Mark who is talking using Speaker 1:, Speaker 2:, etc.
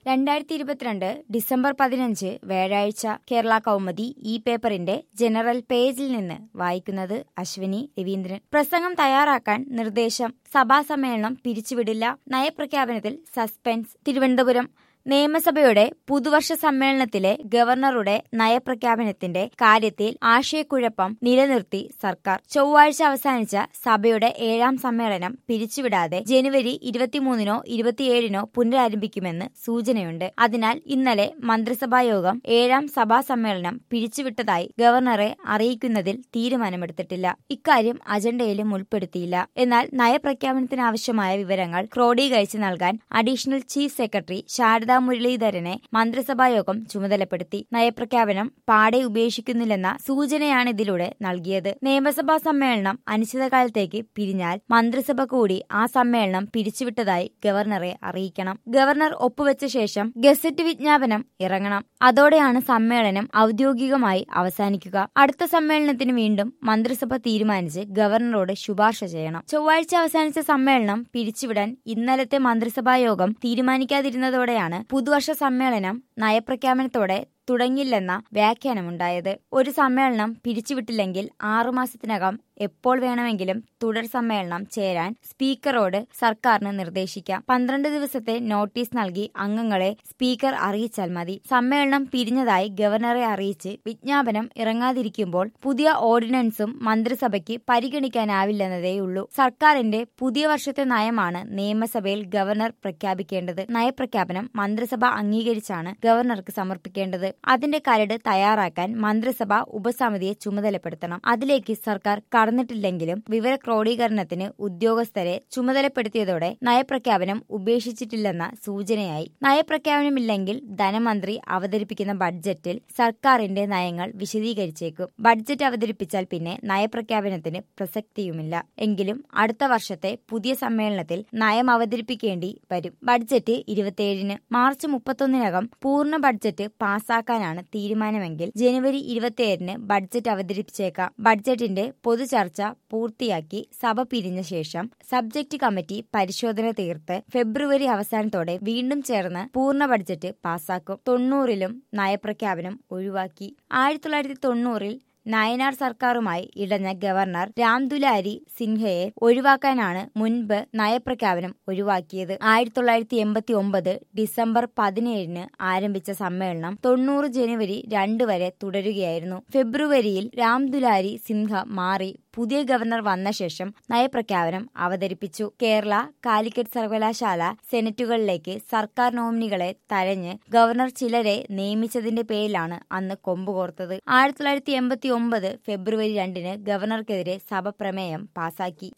Speaker 1: രണ്ടായിരത്തി ഇരുപത്തിരണ്ട് ഡിസംബർ പതിനഞ്ച് വ്യാഴാഴ്ച കേരള കൗമുദി ഈ പേപ്പറിന്റെ ജനറൽ പേജിൽ നിന്ന് വായിക്കുന്നത് അശ്വിനി രവീന്ദ്രൻ പ്രസംഗം തയ്യാറാക്കാൻ നിർദ്ദേശം സഭാ സമ്മേളനം പിരിച്ചുവിടില്ല നയപ്രഖ്യാപനത്തിൽ സസ്പെൻസ് തിരുവനന്തപുരം നിയമസഭയുടെ പുതുവർഷ സമ്മേളനത്തിലെ ഗവർണറുടെ നയപ്രഖ്യാപനത്തിന്റെ കാര്യത്തിൽ ആശയക്കുഴപ്പം നിലനിർത്തി സർക്കാർ ചൊവ്വാഴ്ച അവസാനിച്ച സഭയുടെ ഏഴാം സമ്മേളനം പിരിച്ചുവിടാതെ ജനുവരി ഇരുപത്തിമൂന്നിനോ ഇരുപത്തിയേഴിനോ പുനരാരംഭിക്കുമെന്ന് സൂചനയുണ്ട് അതിനാൽ ഇന്നലെ മന്ത്രിസഭാ യോഗം ഏഴാം സഭാ സമ്മേളനം പിരിച്ചുവിട്ടതായി ഗവർണറെ അറിയിക്കുന്നതിൽ തീരുമാനമെടുത്തിട്ടില്ല ഇക്കാര്യം അജണ്ടയിലും ഉൾപ്പെടുത്തിയില്ല എന്നാൽ നയപ്രഖ്യാപനത്തിനാവശ്യമായ വിവരങ്ങൾ ക്രോഡീകരിച്ച് നൽകാൻ അഡീഷണൽ ചീഫ് സെക്രട്ടറി ശാരദ മുരളീധരനെ മന്ത്രിസഭായോഗം ചുമതലപ്പെടുത്തി നയപ്രഖ്യാപനം പാടെ ഉപേക്ഷിക്കുന്നില്ലെന്ന സൂചനയാണ് ഇതിലൂടെ നൽകിയത് നിയമസഭാ സമ്മേളനം അനിശ്ചിതകാലത്തേക്ക് പിരിഞ്ഞാൽ മന്ത്രിസഭ കൂടി ആ സമ്മേളനം പിരിച്ചുവിട്ടതായി ഗവർണറെ അറിയിക്കണം ഗവർണർ ഒപ്പുവെച്ച ശേഷം ഗസറ്റ് വിജ്ഞാപനം ഇറങ്ങണം അതോടെയാണ് സമ്മേളനം ഔദ്യോഗികമായി അവസാനിക്കുക അടുത്ത സമ്മേളനത്തിന് വീണ്ടും മന്ത്രിസഭ തീരുമാനിച്ച് ഗവർണറോട് ശുപാർശ ചെയ്യണം ചൊവ്വാഴ്ച അവസാനിച്ച സമ്മേളനം പിരിച്ചുവിടാൻ ഇന്നലത്തെ മന്ത്രിസഭാ യോഗം തീരുമാനിക്കാതിരുന്നതോടെയാണ് പുതുവർഷ സമ്മേളനം നയപ്രഖ്യാപനത്തോടെ തുടങ്ങില്ലെന്ന വ്യാഖ്യാനമുണ്ടായത് ഒരു സമ്മേളനം പിരിച്ചുവിട്ടില്ലെങ്കിൽ ആറുമാസത്തിനകം എപ്പോൾ വേണമെങ്കിലും തുടർ സമ്മേളനം ചേരാൻ സ്പീക്കറോട് സർക്കാരിന് നിർദ്ദേശിക്കാം പന്ത്രണ്ട് ദിവസത്തെ നോട്ടീസ് നൽകി അംഗങ്ങളെ സ്പീക്കർ അറിയിച്ചാൽ മതി സമ്മേളനം പിരിഞ്ഞതായി ഗവർണറെ അറിയിച്ച് വിജ്ഞാപനം ഇറങ്ങാതിരിക്കുമ്പോൾ പുതിയ ഓർഡിനൻസും മന്ത്രിസഭയ്ക്ക് പരിഗണിക്കാനാവില്ലെന്നതേയുള്ളൂ സർക്കാരിന്റെ പുതിയ വർഷത്തെ നയമാണ് നിയമസഭയിൽ ഗവർണർ പ്രഖ്യാപിക്കേണ്ടത് നയപ്രഖ്യാപനം മന്ത്രിസഭ അംഗീകരിച്ചാണ് ഗവർണർക്ക് സമർപ്പിക്കേണ്ടത് അതിന്റെ കരട് തയ്യാറാക്കാൻ മന്ത്രിസഭ ഉപസമിതിയെ ചുമതലപ്പെടുത്തണം അതിലേക്ക് സർക്കാർ കടന്നിട്ടില്ലെങ്കിലും വിവര ക്രോഡീകരണത്തിന് ഉദ്യോഗസ്ഥരെ ചുമതലപ്പെടുത്തിയതോടെ നയപ്രഖ്യാപനം ഉപേക്ഷിച്ചിട്ടില്ലെന്ന സൂചനയായി നയപ്രഖ്യാപനമില്ലെങ്കിൽ ധനമന്ത്രി അവതരിപ്പിക്കുന്ന ബഡ്ജറ്റിൽ സർക്കാരിന്റെ നയങ്ങൾ വിശദീകരിച്ചേക്കും ബഡ്ജറ്റ് അവതരിപ്പിച്ചാൽ പിന്നെ നയപ്രഖ്യാപനത്തിന് പ്രസക്തിയുമില്ല എങ്കിലും അടുത്ത വർഷത്തെ പുതിയ സമ്മേളനത്തിൽ നയം അവതരിപ്പിക്കേണ്ടി വരും ബഡ്ജറ്റ് ഇരുപത്തിയേഴിന് മാർച്ച് മുപ്പത്തൊന്നിനകം പൂർണ്ണ ബഡ്ജറ്റ് പാസാക്കാനാണ് തീരുമാനമെങ്കിൽ ജനുവരി ഇരുപത്തിയേഴിന് ബഡ്ജറ്റ് അവതരിപ്പിച്ചേക്കാം ബഡ്ജറ്റിന്റെ പൊതുചർച്ച പൂർത്തിയാക്കി സഭ പിരിഞ്ഞ ശേഷം സബ്ജക്ട് കമ്മിറ്റി പരിശോധന തീർത്ത് ഫെബ്രുവരി അവസാനത്തോടെ വീണ്ടും ചേർന്ന് പൂർണ്ണ ബഡ്ജറ്റ് പാസാക്കും തൊണ്ണൂറിലും നയപ്രഖ്യാപനം ഒഴിവാക്കി ആയിരത്തി തൊള്ളായിരത്തി തൊണ്ണൂറിൽ നയനാർ സർക്കാരുമായി ഇടഞ്ഞ ഗവർണർ രാംദുലാരി സിൻഹയെ ഒഴിവാക്കാനാണ് മുൻപ് നയപ്രഖ്യാപനം ഒഴിവാക്കിയത് ആയിരത്തി തൊള്ളായിരത്തി എൺപത്തി ഒമ്പത് ഡിസംബർ പതിനേഴിന് ആരംഭിച്ച സമ്മേളനം തൊണ്ണൂറ് ജനുവരി രണ്ട് വരെ തുടരുകയായിരുന്നു ഫെബ്രുവരിയിൽ രാംദുലാരി സിൻഹ മാറി പുതിയ ഗവർണർ വന്ന ശേഷം നയപ്രഖ്യാപനം അവതരിപ്പിച്ചു കേരള കാലിക്കറ്റ് സർവകലാശാല സെനറ്റുകളിലേക്ക് സർക്കാർ നോമിനികളെ തഴഞ്ഞ് ഗവർണർ ചിലരെ നിയമിച്ചതിന്റെ പേരിലാണ് അന്ന് കൊമ്പുകോർത്തത് ആയിരത്തി തൊള്ളായിരത്തി എൺപത്തി ഒമ്പത് ഫെബ്രുവരി രണ്ടിന് ഗവർണർക്കെതിരെ സഭ പ്രമേയം പാസാക്കി